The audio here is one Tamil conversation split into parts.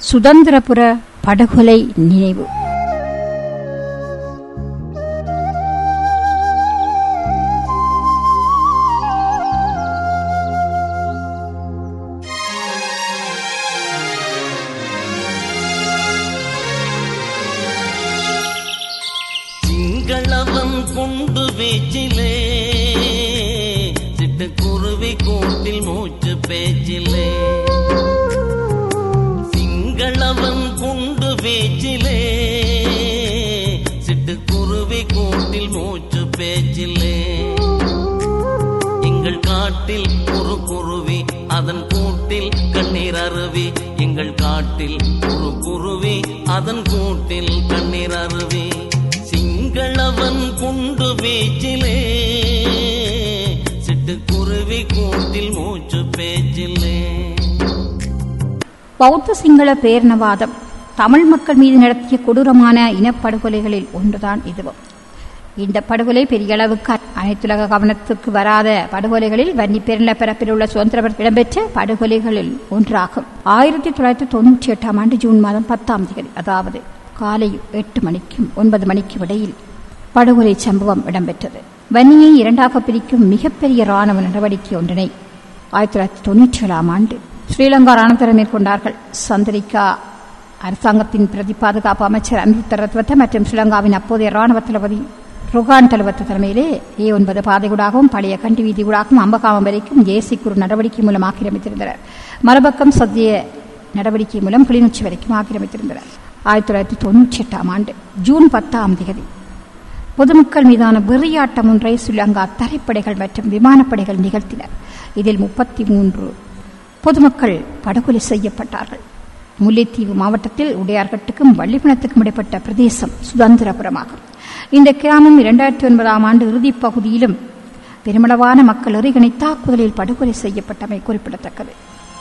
சுதந்திரபுர படுகொலை நினைவு சிங்களவன் குண்டு வீச்சிலே சிட்டுக்குருவி கூட்டில் மூச்சு பேச்சிலே சிங்களவன் குண்டு வீச்சிலே சிட்டுக்குருவி கூட்டில் மூச்சு பேச்சிலே எங்கள் காட்டில் ஒரு குருவி அதன் கூட்டில் கண்ணீர் அருவி எங்கள் காட்டில் ஒரு குருவி அதன் கூட்டில் கண்ணீர் அருவி சிங்களவன் குண்டு வீச்சிலே சிட்டுக்குருவி கூட்டில் மூச்சு பேச்சிலே பௌத்த சிங்கள பேரினவாதம் தமிழ் மக்கள் மீது நடத்திய கொடூரமான இனப்படுகொலைகளில் ஒன்றுதான் இதுவும் இந்த படுகொலை பெரிய அளவுக்கு அனைத்துலக கவனத்துக்கு வராத படுகொலைகளில் வன்னி பெருநிலப்பரப்பில் உள்ள சுதந்திர இடம்பெற்ற படுகொலைகளில் ஒன்றாகும் ஆயிரத்தி தொள்ளாயிரத்தி தொண்ணூற்றி எட்டாம் ஆண்டு ஜூன் மாதம் பத்தாம் தேதி அதாவது காலை எட்டு மணிக்கும் ஒன்பது மணிக்கும் இடையில் படுகொலை சம்பவம் இடம்பெற்றது வன்னியை இரண்டாக பிரிக்கும் மிகப்பெரிய ராணுவ நடவடிக்கை ஒன்றினை ஆயிரத்தி தொள்ளாயிரத்தி தொண்ணூற்றி ஏழாம் ஆண்டு ஸ்ரீலங்கா ராணுவத்தினர் மேற்கொண்டார்கள் சந்திரிகா அரசாங்கத்தின் பிரதி பாதுகாப்பு அமைச்சர் அனிருத்த ரத்வத்த மற்றும் ஸ்ரீலங்காவின் அப்போதைய ராணுவ தளபதி ருகான் தளபதி தலைமையிலே ஏ ஒன்பது பாதைகூடாகவும் பழைய கண்டி வீதிகூடாகவும் அம்பகாமம் வரைக்கும் ஏசி குறு நடவடிக்கை மூலம் ஆக்கிரமித்திருந்தனர் மறுபக்கம் சத்திய நடவடிக்கை மூலம் கிளிநொச்சி வரைக்கும் ஆக்கிரமித்திருந்தனர் ஆயிரத்தி தொள்ளாயிரத்தி தொண்ணூற்றி எட்டாம் ஆண்டு ஜூன் பத்தாம் தேதி பொதுமக்கள் மீதான வெறியாட்டம் ஒன்றை ஸ்ரீலங்கா தரைப்படைகள் மற்றும் விமானப்படைகள் நிகழ்த்தினர் இதில் முப்பத்தி மூன்று பொதுமக்கள் படுகொலை செய்யப்பட்டார்கள் முல்லைத்தீவு மாவட்டத்தில் உடையார்கட்டுக்கும் வள்ளிமணத்துக்கும் இடைப்பட்ட பிரதேசம் சுதந்திரபுரமாகும் இந்த கிராமம் இரண்டாயிரத்தி ஒன்பதாம் ஆண்டு இறுதிப் பகுதியிலும் பெருமளவான மக்கள் எறிகணை தாக்குதலில் படுகொலை செய்யப்பட்டமை குறிப்பிடத்தக்கது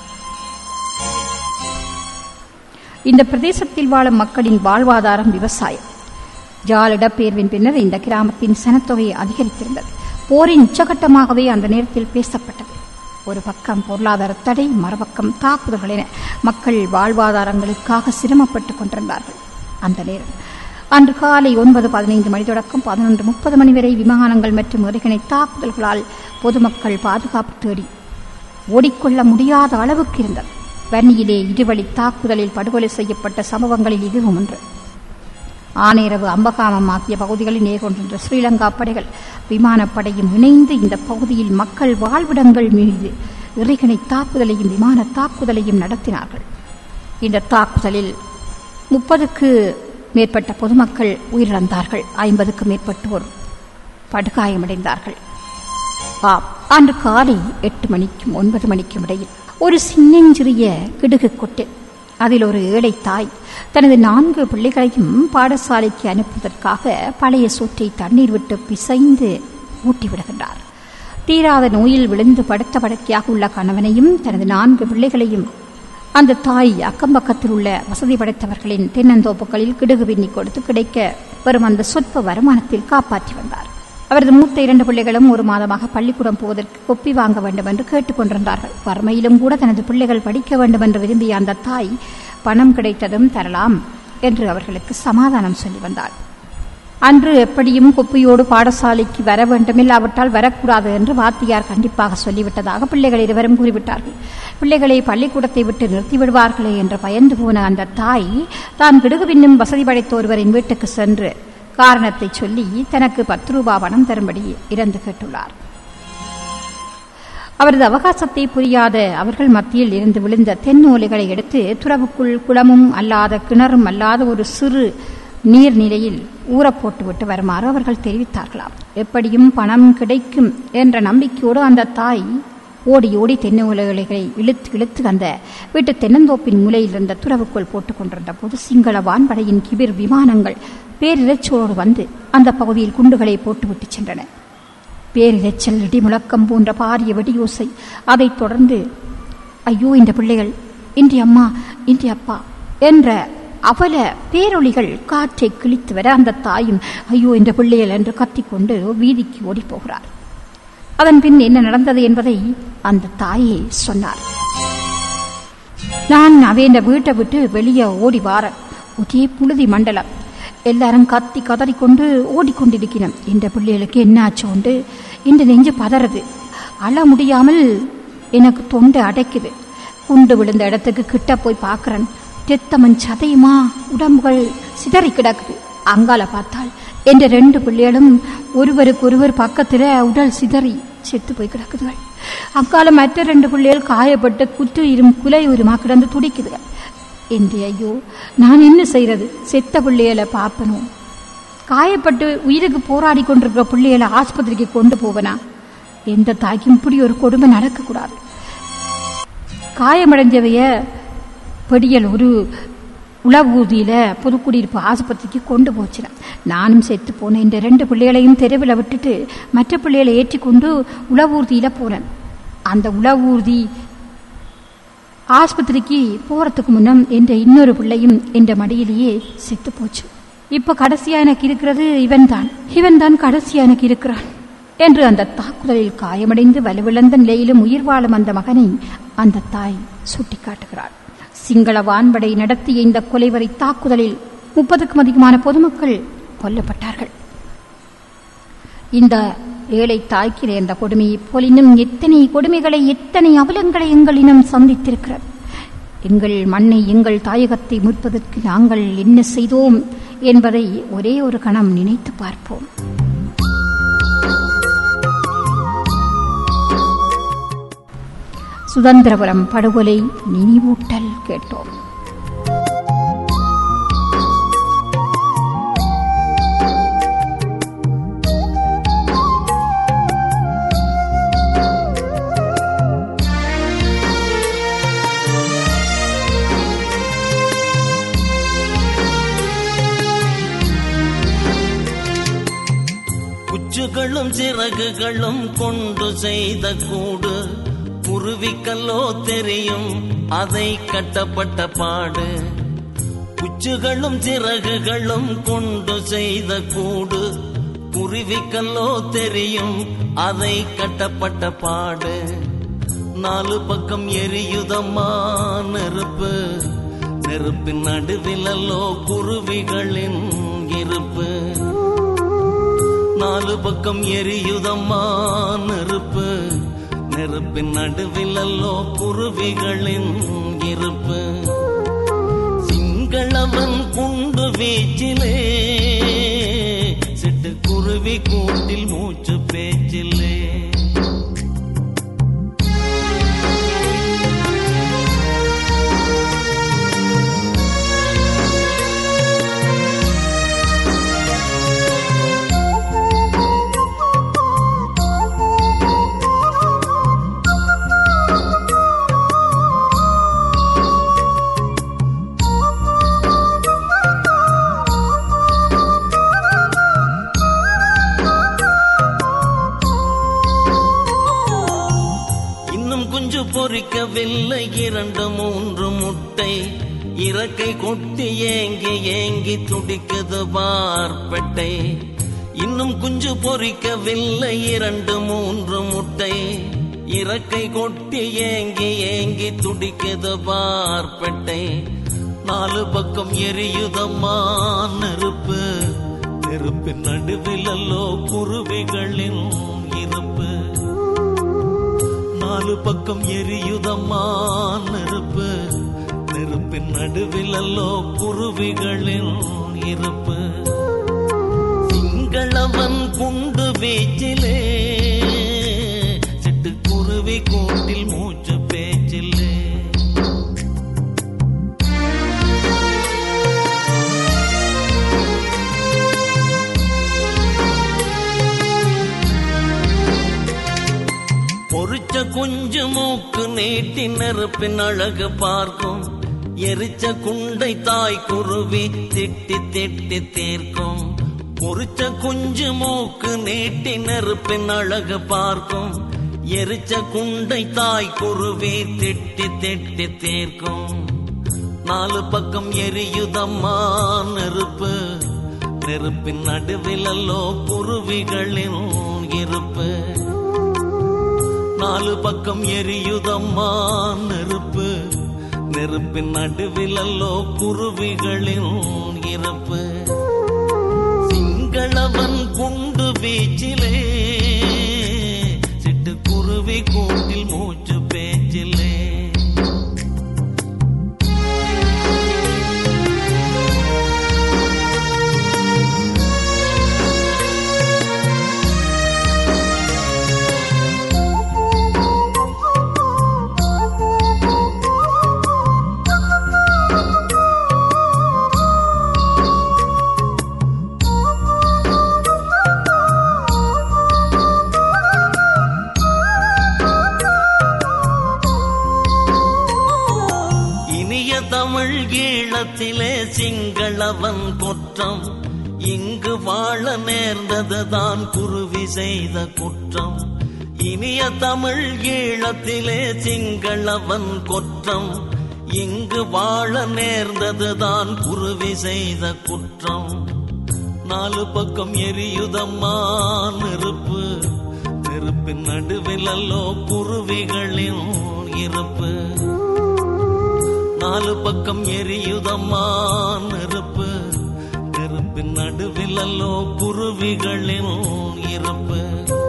இந்த பிரதேசத்தில் வாழும் மக்களின் வாழ்வாதாரம் விவசாயம் ஜால் இடப்பெயர்வின் பின்னர் இந்த கிராமத்தின் சனத்தொகை அதிகரித்திருந்தது போரின் உச்சகட்டமாகவே அந்த நேரத்தில் பேசப்பட்டது ஒரு பக்கம் பொருளாதார தடை மறுபக்கம் தாக்குதல்கள் என மக்கள் வாழ்வாதாரங்களுக்காக சிரமப்பட்டுக் கொண்டிருந்தார்கள் அந்த நேரம் அன்று காலை ஒன்பது பதினைந்து மணி தொடக்கம் பதினொன்று முப்பது மணி வரை விமானங்கள் மற்றும் எறிகணை தாக்குதல்களால் பொதுமக்கள் பாதுகாப்பு தேடி ஓடிக்கொள்ள முடியாத அளவுக்கு இருந்தது வன்னியிலே இருவழி தாக்குதலில் படுகொலை செய்யப்பட்ட சம்பவங்களில் இதுவும் ஒன்று ஆனையரவு அம்பகாமம் ஆகிய பகுதிகளில் நேர்கொண்டிருந்த ஸ்ரீலங்கா படைகள் விமானப்படையும் இணைந்து இந்த பகுதியில் மக்கள் வாழ்விடங்கள் மீது இறைகணை தாக்குதலையும் விமான தாக்குதலையும் நடத்தினார்கள் இந்த தாக்குதலில் முப்பதுக்கு மேற்பட்ட பொதுமக்கள் உயிரிழந்தார்கள் ஐம்பதுக்கு மேற்பட்டோர் படுகாயமடைந்தார்கள் ஆம் அன்று காலை எட்டு மணிக்கும் ஒன்பது மணிக்கும் இடையில் ஒரு சின்னஞ்சிறிய கிடுகு கொட்டு அதில் ஒரு ஏழை தாய் தனது நான்கு பிள்ளைகளையும் பாடசாலைக்கு அனுப்புவதற்காக பழைய சோற்றை தண்ணீர் விட்டு பிசைந்து ஊட்டிவிடுகின்றார் தீராத நோயில் விழுந்து படுத்த படுக்கையாக உள்ள கணவனையும் தனது நான்கு பிள்ளைகளையும் அந்த தாய் அக்கம்பக்கத்தில் உள்ள வசதி படைத்தவர்களின் தென்னந்தோப்புகளில் கிடுகு பின்னி கொடுத்து கிடைக்க வரும் அந்த சொற்ப வருமானத்தில் காப்பாற்றி வந்தார் அவரது மூத்த இரண்டு பிள்ளைகளும் ஒரு மாதமாக பள்ளிக்கூடம் போவதற்கு கொப்பி வாங்க வேண்டும் என்று கேட்டுக்கொண்டிருந்தார்கள் வறுமையிலும் கூட தனது பிள்ளைகள் படிக்க வேண்டும் என்று விரும்பிய அந்த தாய் பணம் கிடைத்ததும் தரலாம் என்று அவர்களுக்கு சமாதானம் சொல்லி வந்தாள் அன்று எப்படியும் கொப்பியோடு பாடசாலைக்கு வர வேண்டும் இல்லாவிட்டால் வரக்கூடாது என்று வாத்தியார் கண்டிப்பாக சொல்லிவிட்டதாக பிள்ளைகள் இருவரும் கூறிவிட்டார்கள் பிள்ளைகளை பள்ளிக்கூடத்தை விட்டு நிறுத்திவிடுவார்களே என்று பயந்து போன அந்த தாய் தான் கிடுகுவின்னும் வசதி படைத்த ஒருவரின் வீட்டுக்கு சென்று காரணத்தை சொல்லி தனக்கு பத்து ரூபாய் பணம் தரும்படி இறந்து கேட்டுள்ளார் அவரது அவகாசத்தை புரியாத அவர்கள் மத்தியில் இருந்து விழுந்த தென்னோலைகளை எடுத்து துறவுக்குள் குளமும் அல்லாத கிணறும் அல்லாத ஒரு சிறு நீர்நிலையில் ஊறப் போட்டுவிட்டு வருமாறு அவர்கள் தெரிவித்தார்களாம் எப்படியும் பணம் கிடைக்கும் என்ற நம்பிக்கையோடு அந்த தாய் ஓடி ஓடி தென்னோலைகளை இழுத்து இழுத்து அந்த வீட்டு தென்னந்தோப்பின் மூலையில் இருந்த துறவுக்குள் போட்டுக் கொண்டிருந்த போது சிங்கள வான்படையின் கிபிர் விமானங்கள் பேரிரைச்சலோடு வந்து அந்த பகுதியில் குண்டுகளை போட்டுவிட்டு சென்றன பேரிரைச்சல் இடிமுழக்கம் போன்ற பாரிய வெடியோசை அதைத் தொடர்ந்து ஐயோ இந்த பிள்ளைகள் இன்றி அம்மா இன்றி அப்பா என்ற அவல பேரொளிகள் காற்றை கிழித்து வர அந்த தாயும் ஐயோ இந்த பிள்ளைகள் என்று கத்திக்கொண்டு வீதிக்கு ஓடிப் போகிறார் அதன் பின் என்ன நடந்தது என்பதை அந்த தாயே சொன்னார் நான் அவையின் வீட்டை விட்டு வெளியே ஓடி வாரேன் ஒரே புழுதி மண்டலம் எல்லாரும் கத்தி கதறிக்கொண்டு ஓடிக்கொண்டிருக்கிறோம் இந்த பிள்ளைகளுக்கு என்ன ஆச்சு உண்டு இந்த நெஞ்சு பதறது அழ முடியாமல் எனக்கு தொண்டை அடைக்குது குண்டு விழுந்த இடத்துக்கு கிட்ட போய் பார்க்கறேன் தெத்தமன் சதையுமா உடம்புகள் சிதறி கிடக்குது அங்கால பார்த்தால் என்ற ரெண்டு பிள்ளைகளும் ஒருவருக்கு ஒருவர் பக்கத்துல உடல் சிதறி செத்து போய் கிடக்குதுகள் அங்கால மற்ற ரெண்டு பிள்ளைகள் காயப்பட்டு குத்து இரும் குலை உருமா கிடந்து துடிக்குதுகள் என்று ஐயோ நான் என்ன செய்யறது செத்த பிள்ளைகளை பார்ப்பனும் காயப்பட்டு உயிருக்கு போராடி கொண்டிருக்கிற பிள்ளைகளை ஆஸ்பத்திரிக்கு கொண்டு போவனா எந்த தாய்க்கும் இப்படி ஒரு கொடுமை நடக்கக்கூடாது காயமடைஞ்சவைய பெடியல் ஒரு உளவூதியில புதுக்குடியிருப்பு ஆஸ்பத்திரிக்கு கொண்டு போச்சினேன் நானும் செத்து போனேன் இந்த ரெண்டு பிள்ளைகளையும் தெருவில் விட்டுட்டு மற்ற பிள்ளைகளை ஏற்றிக்கொண்டு உளவூர்தியில போனேன் அந்த உளவூர்தி ஆஸ்பத்திரிக்கு போறதுக்கு முன்னம் என்ற இன்னொரு பிள்ளையும் என்ற மடியிலேயே செத்து போச்சு இப்ப கடைசியா எனக்கு இருக்கிறது இவன் தான் இவன் தான் கடைசியா எனக்கு இருக்கிறான் என்று அந்த தாக்குதலில் காயமடைந்து வலுவிழந்த நிலையிலும் உயிர் வாழும் அந்த மகனை அந்த தாய் சுட்டிக்காட்டுகிறாள் சிங்கள வான்படை நடத்திய இந்த கொலைவரை தாக்குதலில் முப்பதுக்கும் அதிகமான பொதுமக்கள் கொல்லப்பட்டார்கள் இந்த ஏழை தாய்க்கு நேர்ந்த கொடுமையை போல் இன்னும் எத்தனை கொடுமைகளை எத்தனை அவலங்களை எங்கள் இனம் சந்தித்திருக்கிறது எங்கள் மண்ணை எங்கள் தாயகத்தை மீட்பதற்கு நாங்கள் என்ன செய்தோம் என்பதை ஒரே ஒரு கணம் நினைத்து பார்ப்போம் சுதந்திரபுரம் படுகொலை நினைவூட்டல் கேட்டோம் குச்சுகளும் சிறகுகளும் கொண்டு செய்த கூடு குருவிக்கல்லோ தெரியும் அதை கட்டப்பட்ட பாடு குச்சுகளும் சிறகுகளும் கொண்டு செய்த கூடு குருவிக்கல்லோ தெரியும் அதை கட்டப்பட்ட பாடு நாலு பக்கம் எரியுதம்மா நெருப்பு நெருப்பின் நடுவிலல்லோ குருவிகளின் இருப்பு நாலு பக்கம் எரியுதம்மா நெருப்பு நெருப்பின் நடுவிலல்லோ குருவிகளின் இருப்பு சிங்களவன் குண்டு வீச்சிலே சிட்டு குருவி கூட்டில் மூச்சு பேச்சிலே இன்னும் குஞ்சு பொறிக்கவில்லை இரண்டு மூன்று முட்டை இறக்கை கொட்டி ஏங்கி ஏங்கி துடிக்குது பார்ப்பட்டை இன்னும் குஞ்சு பொறிக்கவில்லை இரண்டு மூன்று முட்டை இறக்கை கொட்டி ஏங்கி ஏங்கி துடிக்குது பார்ப்பட்டை நாலு பக்கம் எரியுதம்மா நெருப்பு நெருப்பின் நடுவிலல்லோ குருவிகளின் இருப்பு நாலு பக்கம் எரியுதம்மா நெருப்பு நெருப்பின் நடுவிலல்லோ குருவிகளின் இருப்பு சிங்களவன் குண்டு வீச்சிலே சிட்டு குருவி கூட்டில் மூச்சு பேச்சிலே பொறிச்ச குஞ்சு மூக்கு நீட்டி நெருப்பின் அழகு பார்க்கும் எரிச்ச குண்டை தாய் குருவி திட்டி திட்டி தீர்க்கும் பொறிச்ச குஞ்சு மூக்கு நீட்டி நெருப்பின் அழகு பார்க்கும் எரிச்ச குண்டை தாய் குருவி திட்டி திட்டி தீர்க்கும் நாலு பக்கம் எரியுதம்மா நெருப்பு நெருப்பின் நடுவிலல்லோ குருவிகளின் இருப்பு நாலு பக்கம் எரியுதம்மா நெருப்பு நெருப்பின் நடுவில் அல்லோ குருவிகளின் இருப்பு சிங்களவன் குண்டு வீச்சிலே சிட்டு குருவி கூட்டில் மூச்சு பேச்சிலே இனிய தமிழ் ஈழத்திலே சிங்களவன் குற்றம் இங்கு வாழ நேர்ந்ததுதான் குருவி செய்த குற்றம் இனிய தமிழ் ஈழத்திலே சிங்களவன் குற்றம் இங்கு வாழ நேர்ந்ததுதான் குருவி செய்த குற்றம் நாலு பக்கம் எரியுதம்மா நெருப்பு நெருப்பின் நடுவில் அல்லோ குருவிகளின் இருப்பு நாலு பக்கம் எரியுதம்மா நெருப்பு நெருப்பின் நடுவில் அல்லோ குருவிகளின் இருப்பு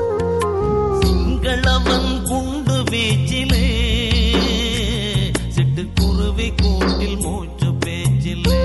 சிங்களவன் குண்டு வீச்சிலே சிட்டு குருவி கூட்டில் மூச்சு பேச்சிலே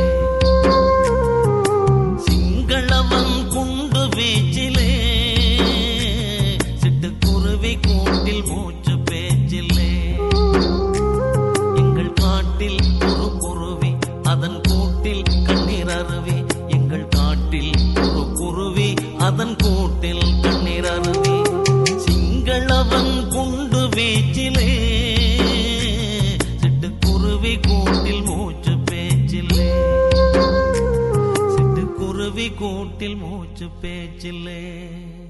சிங்களவன் குண்டு வீச்சிலே சிட்டு குருவி கூட்டில் மூச்சு பேச்சிலே எங்கள் காட்டில் ஒரு குருவி அதன் கூட்டில் கண்ணீர் அருவி எங்கள் காட்டில் ஒரு குருவி அதன் கூட்டில் கண்ணீர் அருவி சிங்களவன் குண்டு வீச்சிலே சிட்டு குருவி கூட்டில் மூச்சு பேச்சிலே சிட்டு குருவி கூட்டில் மூச்சு பேச்சிலே